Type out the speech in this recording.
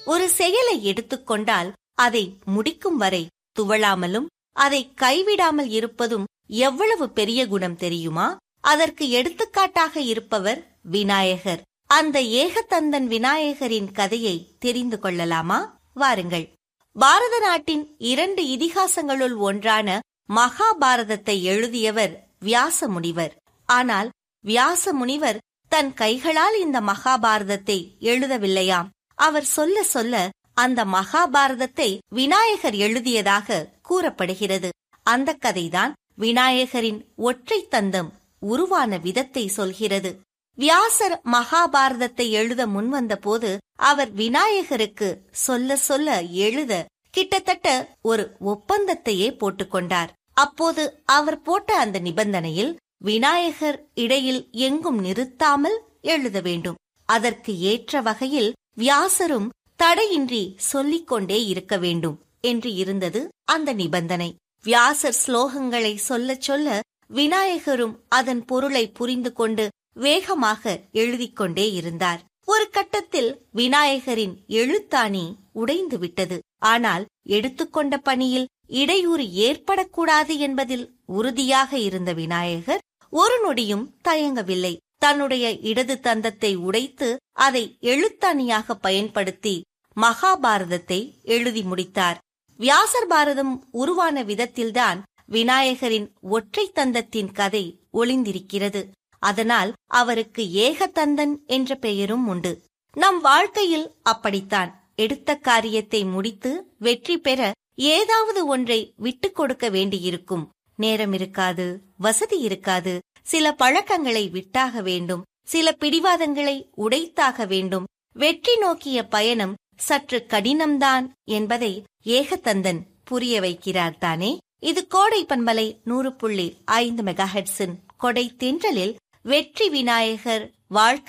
ஒரு செயலை எடுத்துக்கொண்டால் அதை முடிக்கும் வரை துவளாமலும் அதை கைவிடாமல் இருப்பதும் எவ்வளவு பெரிய குணம் தெரியுமா அதற்கு எடுத்துக்காட்டாக இருப்பவர் விநாயகர் அந்த ஏகதந்தன் விநாயகரின் கதையை தெரிந்து கொள்ளலாமா வாருங்கள் பாரத நாட்டின் இரண்டு இதிகாசங்களுள் ஒன்றான மகாபாரதத்தை எழுதியவர் வியாச முனிவர் ஆனால் வியாச முனிவர் தன் கைகளால் இந்த மகாபாரதத்தை எழுதவில்லையாம் அவர் சொல்ல சொல்ல அந்த மகாபாரதத்தை விநாயகர் எழுதியதாக கூறப்படுகிறது அந்த கதைதான் விநாயகரின் ஒற்றை தந்தம் உருவான விதத்தை சொல்கிறது வியாசர் மகாபாரதத்தை எழுத முன்வந்த போது அவர் விநாயகருக்கு சொல்ல சொல்ல எழுத கிட்டத்தட்ட ஒரு ஒப்பந்தத்தையே போட்டுக்கொண்டார் அப்போது அவர் போட்ட அந்த நிபந்தனையில் விநாயகர் இடையில் எங்கும் நிறுத்தாமல் எழுத வேண்டும் அதற்கு ஏற்ற வகையில் வியாசரும் தடையின்றி சொல்லிக்கொண்டே இருக்க வேண்டும் என்று இருந்தது அந்த நிபந்தனை வியாசர் ஸ்லோகங்களை சொல்லச் சொல்ல விநாயகரும் அதன் பொருளை புரிந்து கொண்டு வேகமாக எழுதிக் கொண்டே இருந்தார் ஒரு கட்டத்தில் விநாயகரின் எழுத்தாணி உடைந்து விட்டது ஆனால் எடுத்துக்கொண்ட பணியில் இடையூறு ஏற்படக்கூடாது என்பதில் உறுதியாக இருந்த விநாயகர் ஒரு நொடியும் தயங்கவில்லை தன்னுடைய இடது தந்தத்தை உடைத்து அதை எழுத்தாணியாக பயன்படுத்தி மகாபாரதத்தை எழுதி முடித்தார் வியாசர் பாரதம் உருவான விதத்தில்தான் விநாயகரின் ஒற்றை தந்தத்தின் கதை ஒளிந்திருக்கிறது அதனால் அவருக்கு ஏகதந்தன் என்ற பெயரும் உண்டு நம் வாழ்க்கையில் அப்படித்தான் எடுத்த காரியத்தை முடித்து வெற்றி பெற ஏதாவது ஒன்றை விட்டுக் கொடுக்க வேண்டியிருக்கும் நேரம் இருக்காது வசதி இருக்காது சில பழக்கங்களை விட்டாக வேண்டும் சில பிடிவாதங்களை உடைத்தாக வேண்டும் வெற்றி நோக்கிய பயணம் சற்று கடினம்தான் என்பதை ஏகதந்தன் புரிய வைக்கிறார் தானே இது கோடை பண்பலை நூறு புள்ளி ஐந்து மெகாஹெட்ஸின் கொடை தென்றலில் வெற்றி விநாயகர் வாழ்க்கை